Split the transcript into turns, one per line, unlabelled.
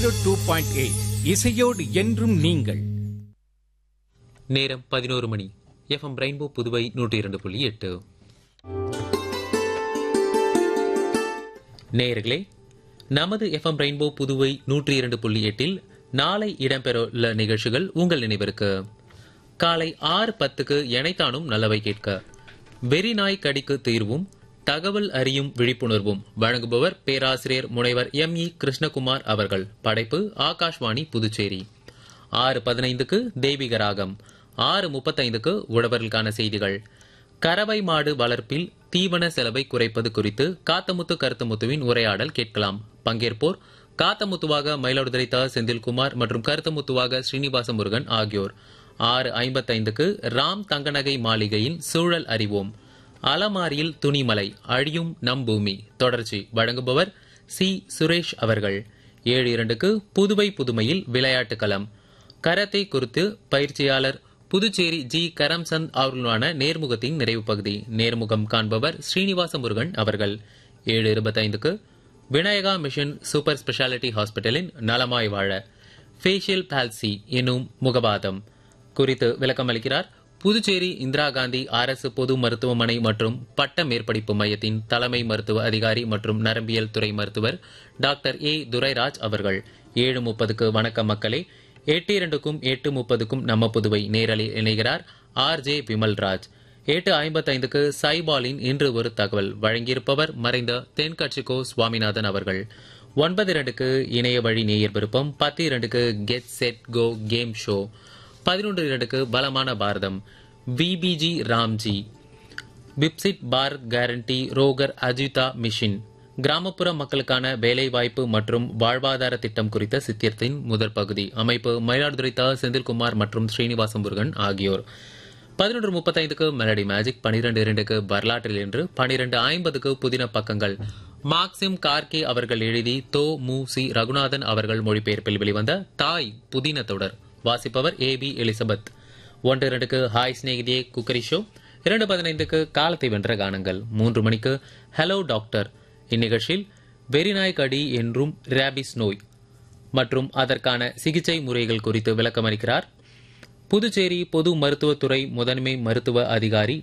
zero two point eight இசையோடு என்றும் நீங்கள்
நேரம் பதினோரு மணி எஃப்எம் ரெயின்போ புதுவை நூற்றி இரண்டு புள்ளி எட்டு நேயர்களே நமது எஃப்எம் ரெயின்போ புதுவை நூற்றி இரண்டு புள்ளி எட்டில் நாளை இடம்பெறவுள்ள நிகழ்ச்சிகள் உங்கள் நினைவிற்கு காலை ஆறு பத்துக்கு எனைத்தானும் நல்லவை கேட்க வெறிநாய் கடிக்கு தீர்வும் தகவல் அறியும் விழிப்புணர்வும் வழங்குபவர் பேராசிரியர் முனைவர் எம் இ கிருஷ்ணகுமார் அவர்கள் படைப்பு ஆகாஷ்வாணி புதுச்சேரி ஆறு பதினைந்துக்கு தெய்வீக ராகம் ஆறு முப்பத்தைந்துக்கு உழவர்களுக்கான செய்திகள் கறவை மாடு வளர்ப்பில் தீவன செலவை குறைப்பது குறித்து காத்தமுத்து கருத்தமுத்துவின் உரையாடல் கேட்கலாம் பங்கேற்போர் காத்தமுத்துவாக மயிலாடுதுறை த செந்தில்குமார் மற்றும் கருத்தமுத்துவாக ஸ்ரீனிவாச முருகன் ஆகியோர் ஆறு ஐம்பத்தைந்துக்கு ராம் தங்கநகை மாளிகையின் சூழல் அறிவோம் அலமாரியில் துணிமலை அழியும் நம் பூமி தொடர்ச்சி வழங்குபவர் சி சுரேஷ் அவர்கள் ஏழு இரண்டுக்கு புதுவை புதுமையில் விளையாட்டு களம் கராத்தே குறித்து பயிற்சியாளர் புதுச்சேரி ஜி கரம்சந்த் அவர்களுடான நேர்முகத்தின் நிறைவு பகுதி நேர்முகம் காண்பவர் ஸ்ரீனிவாச முருகன் அவர்கள் ஏழு இருபத்தைந்துக்கு விநாயகா மிஷன் சூப்பர் ஸ்பெஷாலிட்டி ஹாஸ்பிட்டலின் நலமாய் வாழ ஃபேஷியல் பால்சி எனும் முகவாதம் குறித்து விளக்கம் அளிக்கிறார் புதுச்சேரி இந்திரா காந்தி அரசு பொது மருத்துவமனை மற்றும் பட்ட மேற்படிப்பு மையத்தின் தலைமை மருத்துவ அதிகாரி மற்றும் நரம்பியல் துறை மருத்துவர் டாக்டர் ஏ துரைராஜ் அவர்கள் ஏழு முப்பதுக்கு வணக்கம் மக்களே எட்டு இரண்டுக்கும் எட்டு முப்பதுக்கும் நம்ம புதுவை நேரலில் இணைகிறார் ஆர் ஜே விமல்ராஜ் எட்டு ஐம்பத்தைந்துக்கு சைபாலின் இன்று ஒரு தகவல் வழங்கியிருப்பவர் மறைந்த தென்கட்சிக்கோ சுவாமிநாதன் அவர்கள் ஒன்பது இரண்டுக்கு இணைய வழி நேயர் விருப்பம் பத்து இரண்டுக்கு get set go game show பதினொன்று இரண்டுக்கு பலமான பாரதம் VBG Ramji Viksit Bharat guarantee Rozgar Ajeevika mission கிராமப்புற மக்களுக்கான வேலைவாய்ப்பு மற்றும் வாழ்வாதார திட்டம் குறித்த சித்திரத்தின் முதல் பகுதி அமைப்பு மயிலாடுதுறை த செந்தில்குமார் மற்றும் ஸ்ரீனிவாச முருகன் ஆகியோர் பதினொன்று முப்பத்தைந்துக்கு மெலடி மேஜிக் பனிரெண்டு இரண்டுக்கு வரலாற்றில் என்று பனிரெண்டு ஐம்பதுக்கு புதின பக்கங்கள் மார்க்சிம் கார்கே அவர்கள் எழுதி தோ மு சி ரகுநாதன் அவர்கள் மொழிபெயர்ப்பில் வெளிவந்த தாய் புதின தொடர் வாசிப்பவர் ஏ பி எலிசபெத் ஒன்று இரண்டுக்கு ஹாய் சிநேகிதியே குக்கரி ஷோ இரண்டு பதினைந்துக்கு காலத்தை வென்ற கானங்கள் மூன்று மணிக்கு ஹலோ டாக்டர் இந்நிகழ்ச்சியில் வெறிநாய் கடி என்றும் ரேபிஸ் நோய் மற்றும் அதற்கான சிகிச்சை முறைகள் குறித்து விளக்கமளிக்கிறார் புதுச்சேரி பொது மருத்துவத்துறை முதன்மை மருத்துவ அதிகாரி